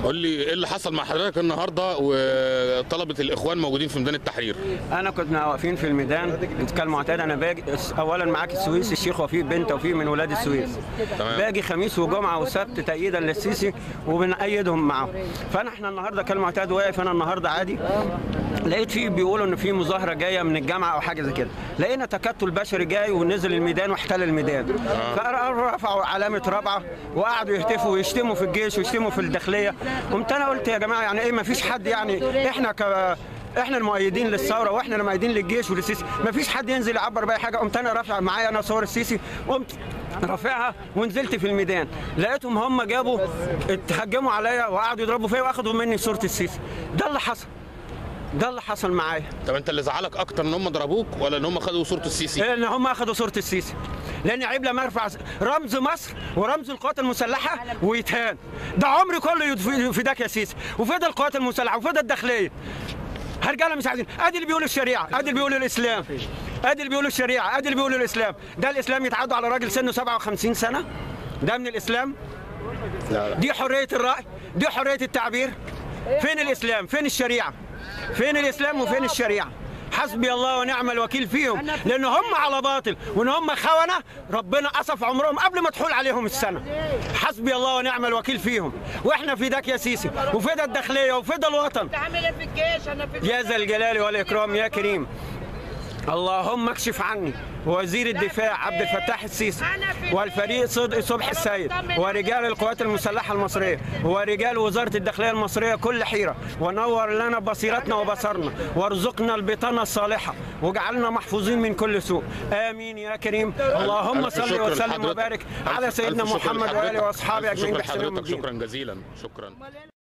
قول لي ايه اللي حصل مع حضرتك النهارده وطلبه الاخوان موجودين في ميدان التحرير انا كنا واقفين في الميدان كالمعتاد انا باجي اولا معاك السويسي الشيخ وفيق بنت وفيق من ولاد السويس تمام. باجي خميس وجمعه وسبت تأييدا للسيسي وبنأيدهم معه فانا احنا النهارده كالمعتاد واقف انا النهارده عادي لقيت فيه بيقولوا ان في مظاهره جايه من الجامعه او حاجه زي كده لقينا تكتل بشري جاي ونزل الميدان واحتل الميدان فرفعوا علامه رابعه وقعدوا يهتفوا ويشتموا في الجيش ويشتموا في الداخليه قمت انا قلت يا جماعه يعني ايه ما فيش حد يعني احنا ك احنا المؤيدين للثوره واحنا المؤيدين للجيش وللسيسي ما فيش حد ينزل يعبر باي حاجه قمت انا رافع معايا انا صور السيسي قمت رافعها ونزلت في الميدان لقيتهم هم جابوا اتهجموا عليا وقعدوا يضربوا فيا واخدوا مني صوره السيسي ده اللي حصل ده اللي حصل معايا طب انت اللي زعلك اكتر ان هم ضربوك ولا ان هم خدوا صوره السيسي لان هم اخذوا صوره السيسي لان عيب لما ارفع رمز مصر ورمز القوات المسلحه ويتهان ده عمري كله يدف- فداك يا سيسي وفدا القوات المسلحه وفدا الداخليه رجاله مش عايزين ادي اللي بيقولوا الشريعه ادي اللي بيقولوا الاسلام ادي اللي بيقولوا الشريعه ادي اللي بيقولوا الاسلام ده الاسلام يتعدوا على راجل سنه 57 سنه ده من الاسلام لا لا دي حريه الراي دي حريه التعبير فين الاسلام فين الشريعه فين الاسلام وفين الشريعه حسبي الله ونعم الوكيل فيهم لان هم على باطل وان هم خونه ربنا قصف عمرهم قبل ما تحول عليهم السنه حسبي الله ونعم الوكيل فيهم واحنا فداك يا سيسي وفدا الداخليه وفدا الوطن عامل ايه في الجيش انا في يا ذا الجلال والاكرام يا كريم اللهم اكشف عني وزير الدفاع عبد الفتاح السيسي والفريق صدقي صبحي السيد ورجال القوات المسلحه المصريه ورجال وزاره الداخليه المصريه كل حيره ونور لنا بصيرتنا وبصرنا وارزقنا البطانه الصالحه واجعلنا محفوظين من كل سوء امين يا كريم اللهم ألف صل شكر وسلم لحضرتك. وبارك ألف- على سيدنا ألف شكر محمد لحضرتك. واله واصحابه ألف اجمعين شكر باحسان يوم لحضرتك الدين شكرا جزيلا شكرا